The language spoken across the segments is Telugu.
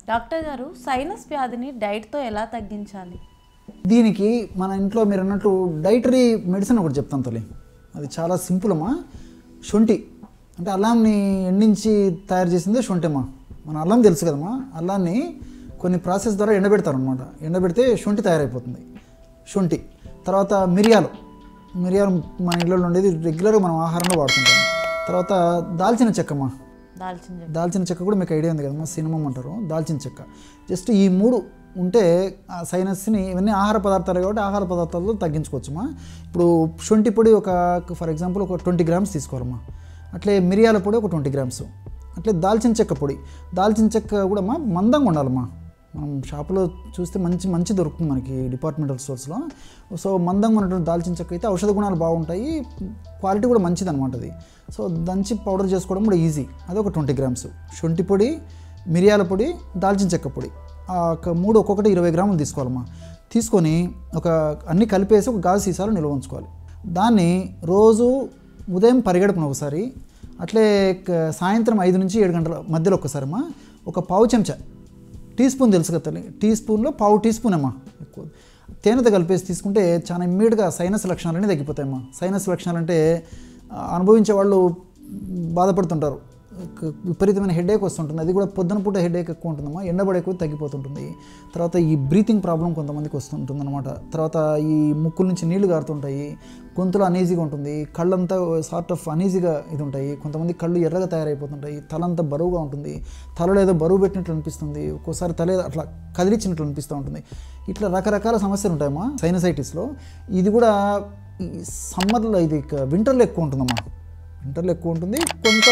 డాక్టర్ గారు సైనస్ వ్యాధిని డైట్తో ఎలా తగ్గించాలి దీనికి మన ఇంట్లో మీరు అన్నట్టు డైటరీ మెడిసిన్ ఒకటి చెప్తాను తల్లి అది చాలా సింపుల్ అమ్మా శొంఠి అంటే అల్లాంని ఎండించి తయారు చేసిందే శొంఠిమ్మా మన అల్లం తెలుసు కదమ్మా అల్లాన్ని కొన్ని ప్రాసెస్ ద్వారా ఎండబెడతారు అనమాట ఎండబెడితే శొంఠి తయారైపోతుంది శొంఠి తర్వాత మిరియాలు మిరియాలు మన ఇళ్ళలో ఉండేది రెగ్యులర్గా మనం ఆహారంలో వాడుతుంటాం తర్వాత దాల్చిన చెక్కమ్మా దాల్చిన చెక్క దాల్చిన చెక్క కూడా మీకు ఐడియా ఉంది కదమ్మా సినిమం అంటారు దాల్చిన చెక్క జస్ట్ ఈ మూడు ఉంటే ఆ సైనస్ని ఇవన్నీ ఆహార పదార్థాలు కాబట్టి ఆహార పదార్థాలతో తగ్గించుకోవచ్చుమా ఇప్పుడు శొంఠి పొడి ఒక ఫర్ ఎగ్జాంపుల్ ఒక ట్వంటీ గ్రామ్స్ తీసుకోవాలమ్మా అట్లే మిరియాల పొడి ఒక ట్వంటీ గ్రామ్స్ అట్లే దాల్చిన చెక్క పొడి దాల్చిన చెక్క కూడా అమ్మా మందంగా ఉండాలమ్మా మనం షాపులో చూస్తే మంచి మంచి దొరుకుతుంది మనకి డిపార్ట్మెంటల్ స్టోర్స్లో సో మందంగా ఉన్నటువంటి దాల్చిన చెక్క అయితే ఔషధ గుణాలు బాగుంటాయి క్వాలిటీ కూడా మంచిది అనమాట అది సో దంచి పౌడర్ చేసుకోవడం కూడా ఈజీ అది ఒక ట్వంటీ గ్రామ్స్ శొంఠి పొడి మిరియాల పొడి దాల్చిన చెక్క పొడి ఆ ఒక మూడు ఒక్కొక్కటి ఇరవై గ్రాములు తీసుకోవాలమ్మా తీసుకొని ఒక అన్నీ కలిపేసి ఒక గాజు సీసాలో నిల్వ ఉంచుకోవాలి దాన్ని రోజు ఉదయం పరిగెడుపున ఒకసారి అట్లే క- సాయంత్రం ఐదు నుంచి ఏడు గంటల మధ్యలో ఒక్కసారి అమ్మా ఒక పావు చెంచా టీ స్పూన్ తెలుసు కదా తల్లి టీ స్పూన్లో పావు టీ స్పూన్ అమ్మా ఎక్కువ తేనెతో కలిపేసి తీసుకుంటే చాలా ఇమ్మీడియట్గా సైనస్ లక్షణాలు అనేవి తగ్గిపోతాయమ్మా సైనస్ లక్షణాలు అంటే ఆ, అనుభవించే వాళ్ళు బాధపడుతుంటారు క- విపరీతమైన హెడేక్ వస్తుంటుంది అది కూడా పొద్దున పూట హెడేక్ ఎక్కువ ఉంటుందమ్మా ఎండబడే ఎక్కువ తగ్గిపోతుంటుంది తర్వాత ఈ బ్రీతింగ్ ప్రాబ్లం కొంతమందికి వస్తుంటుంది అనమాట తర్వాత ఈ ముక్కుల నుంచి నీళ్లు గారుతుంటాయి గొంతులో అనీజీగా ఉంటుంది కళ్ళంతా సార్ట్ ఆఫ్ అనీజీగా ఇది ఉంటాయి కొంతమంది కళ్ళు ఎర్రగా తయారైపోతుంటాయి తలంతా బరువుగా ఉంటుంది తలలో ఏదో బరువు పెట్టినట్లు అనిపిస్తుంది ఒక్కోసారి తల ఏదో అట్లా కదిలిచ్చినట్లు అనిపిస్తూ ఉంటుంది ఇట్లా రకరకాల సమస్యలు ఉంటాయమ్మా సైనసైటిస్లో ఇది కూడా ఈ సమ్మర్లో ఇది వింటర్లో ఎక్కువ ఉంటుందమ్మా వింటర్లో ఎక్కువ ఉంటుంది కొంత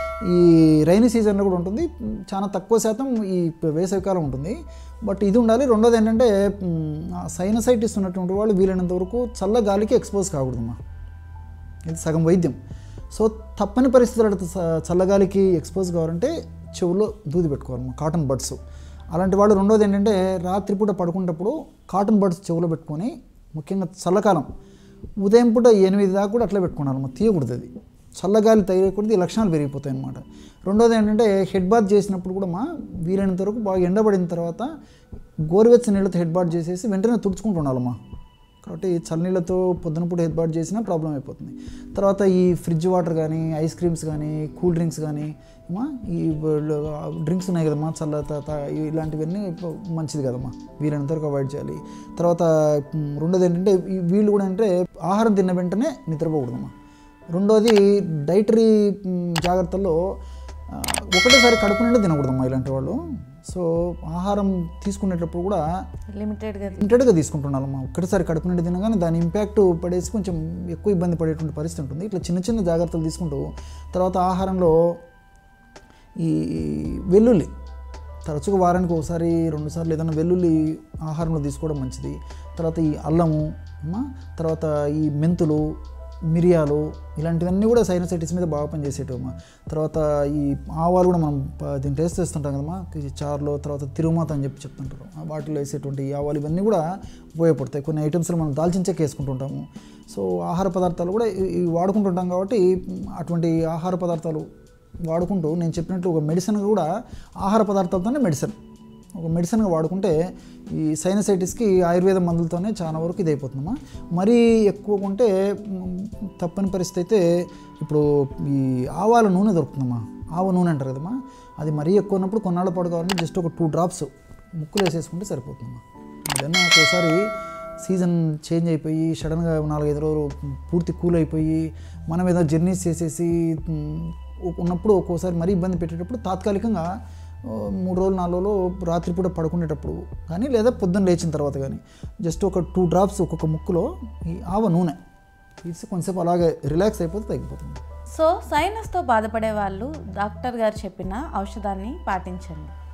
ఈ రైనీ సీజన్లో కూడా ఉంటుంది చాలా తక్కువ శాతం ఈ వేసవికాలం ఉంటుంది బట్ ఇది ఉండాలి రెండోది ఏంటంటే సైనసైటిస్ ఉన్నటువంటి వాళ్ళు వీలైనంత వరకు చల్ల గాలికి ఎక్స్పోజ్ కాకూడదమ్మా ఇది సగం వైద్యం సో తప్పని పరిస్థితులు చల్లగాలికి ఎక్స్పోజ్ కావాలంటే చెవులో దూది పెట్టుకోవాలమ్మా కాటన్ బడ్స్ అలాంటి వాళ్ళు రెండోది ఏంటంటే రాత్రిపూట పడుకునేటప్పుడు కాటన్ బడ్స్ చెవులో పెట్టుకొని ముఖ్యంగా చల్లకాలం ఉదయం పూట ఎనిమిది దాకా కూడా అట్లా పెట్టుకోవాలమ్మా తీయకూడదు అది చల్లగాలి తగిలేకూడదు ఈ లక్షణాలు పెరిగిపోతాయి అన్నమాట రెండోది ఏంటంటే హెడ్ బాత్ చేసినప్పుడు కూడా మా వీలైనంత వరకు బాగా ఎండబడిన తర్వాత గోరువెచ్చని నీళ్ళతో హెడ్ బాత్ చేసేసి వెంటనే తుడుచుకుంటూ ఉండాలమ్మా కాబట్టి చల్లనీళ్ళతో పొద్దున పూట హెడ్ బాత్ చేసినా ప్రాబ్లం అయిపోతుంది తర్వాత ఈ ఫ్రిడ్జ్ వాటర్ కానీ ఐస్ క్రీమ్స్ కానీ కూల్ డ్రింక్స్ కానీ అమ్మా ఈ డ్రింక్స్ ఉన్నాయి కదమ్మా చల్ల త- త- ఇలాంటివన్నీ మంచిది కదమ్మా వీలైనంత వరకు అవాయిడ్ చేయాలి తర్వాత మ్, రెండోది ఏంటంటే ఈ వీళ్ళు కూడా అంటే ఆహారం తిన్న వెంటనే నిద్రపోకూడదమ్మా రెండోది డైటరీ మ్, జాగ్రత్తల్లో ఆ, ఒకటేసారి కడుపు నిండా తినకూడదమ్మా ఇలాంటి వాళ్ళు సో ఆహారం తీసుకునేటప్పుడు కూడా లిమిటెడ్గా లిమిటెడ్గా తీసుకుంటున్నామమ్మా ఒక్కటిసారి కడుపు నిండి తినగానే దాని ఇంపాక్ట్ పడేసి కొంచెం ఎక్కువ ఇబ్బంది పడేటువంటి పరిస్థితి ఉంటుంది ఇట్లా చిన్న చిన్న జాగ్రత్తలు తీసుకుంటూ తర్వాత ఆహారంలో ఈ వెల్లుల్లి తరచుగా వారానికి ఒకసారి రెండుసార్లు ఏదైనా వెల్లుల్లి ఆహారంలో తీసుకోవడం మంచిది తర్వాత ఈ అల్లము అమ్మా తర్వాత ఈ మెంతులు మిరియాలు ఇలాంటివన్నీ కూడా సైనసైటిస్ మీద బాగా పనిచేసేటమ్మా తర్వాత ఈ ఆవాలు కూడా మనం ప- దీన్ని టేస్ట్ చేస్తుంటాం కదమ్మా ఈ చారులో తర్వాత తిరుమాత అని చెప్పి చెప్తుంటారు ఆ వాటిలో వేసేటువంటి ఈ ఆవాలు ఇవన్నీ కూడా ఉపయోగపడతాయి కొన్ని ఐటమ్స్లో మనం దాల్చిన చెక్క వేసుకుంటుంటాము సో ఆహార పదార్థాలు కూడా ఇ- ఇవి వాడుకుంటుంటాం కాబట్టి మ్, అటువంటి ఆహార పదార్థాలు వాడుకుంటూ నేను చెప్పినట్లు ఒక మెడిసిన్ కూడా ఆహార పదార్థాలతోనే మెడిసిన్ ఒక మెడిసిన్గా వాడుకుంటే ఈ సైనసైటిస్కి ఆయుర్వేద మందులతోనే చాలా వరకు ఇది అయిపోతుందమ్మా మరీ ఎక్కువ ఉంటే మ్, తప్పని పరిస్థితి అయితే ఇప్పుడు ఈ ఆవాల నూనె దొరుకుతుందమ్మా ఆవ నూనె అంటారు కదమ్మా అది మరీ ఎక్కువ ఉన్నప్పుడు కొన్నాళ్ళ పాటు కావాలంటే జస్ట్ ఒక టూ డ్రాప్స్ ముక్కులు వేసేసుకుంటే సరిపోతుందమ్మా ఏదన్నా ఒక్కోసారి సీజన్ చేంజ్ అయిపోయి సడన్గా నాలుగైదు రోజులు పూర్తి కూల్ అయిపోయి మనం ఏదో జర్నీస్ చేసేసి మ్, ఉన్నప్పుడు ఒక్కోసారి మరీ ఇబ్బంది పెట్టేటప్పుడు తాత్కాలికంగా ఆ, మూడు రోజులు నాలుగు రోజులు రాత్రిపూట పడుకునేటప్పుడు కానీ లేదా పొద్దున్న లేచిన తర్వాత కానీ జస్ట్ ఒక టూ డ్రాప్స్ ఒక్కొక్క ముక్కులో ఈ ఆవ నూనె తీసి కొంతసేపు అలాగే రిలాక్స్ అయిపోతే తగ్గిపోతుంది సో సైనస్తో బాధపడే వాళ్ళు డాక్టర్ గారు చెప్పిన ఔషధాన్ని పాటించండి